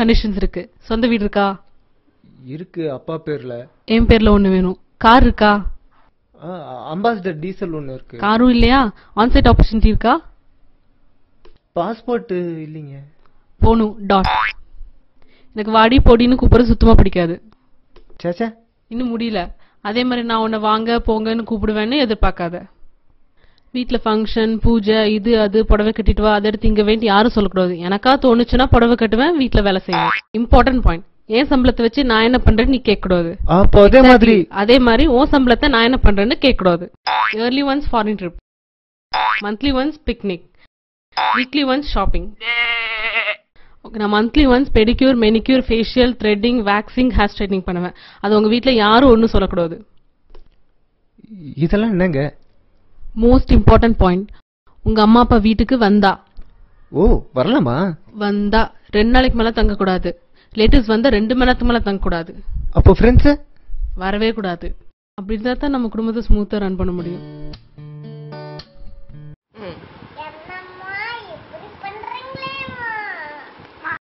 conditions இருக்கு சொந்த வீடு இருக்கா இருக்கு அப்பா பேர்ல என் பேர்ல ஒண்ணு வேணும் கார் இருக்கா அம்பாசிடர் டீசல் ஒன்னு இருக்கு காரும் இல்லையா ஆன்சைட் ஆப்பர்ச்சுனிட்டி இருக்கா பாஸ்போர்ட் இல்லைங்க போகணும் டாட் எனக்கு வாடி பொடின்னு கூப்பிடுறது சுத்தமா பிடிக்காது சேச்சே இன்னும் முடியல அதே மாதிரி நான் உன்னை வாங்க போங்கன்னு கூப்பிடுவேன்னு எதிர்பார்க்காத வீட்ல ஃபங்க்ஷன் பூஜை இது அது புடவை கட்டிட்டு வா அதை எடுத்து இங்க வேண்டி யாரும் சொல்லக்கூடாது எனக்கா தோணுச்சுன்னா புடவை கட்டுவேன் வீட்ல வேலை செய்வேன் இம்பார்ட்டன்ட் பாயிண்ட் ஏன் சம்பளத்தை வச்சு நான் என்ன பண்றேன்னு நீ கேட்க கூடாது அப்போ அதே மாதிரி அதே மாதிரி உன் சம்பளத்தை நான் என்ன பண்றேன்னு கேட்க கூடாது yearly once foreign trip monthly once picnic weekly once shopping okay நான் monthly once pedicure manicure facial threading waxing hair straightening பண்ணுவேன் அது உங்க வீட்ல யாரும் ஒன்றும் சொல்லக்கூடாது இதெல்லாம் என்னங்க மோஸ்ட் இம்பார்ட்டன்ட் பாயிண்ட் உங்க அம்மா அப்பா வீட்டுக்கு வந்தா ஓ வரலாமா வந்தா ரெண்டு நாளைக்கு மேல தங்கக்கூடாது லேட்டஸ்ட் வந்தா ரெண்டு மணி நேரத்துக்கு மேல தங்கக்கூடாது அப்போ ஃப்ரெண்ட்ஸ் வரவே கூடாது அப்படி இருந்தா தான் நம்ம குடும்பத்தை ஸ்மூத்தா ரன் பண்ண முடியும்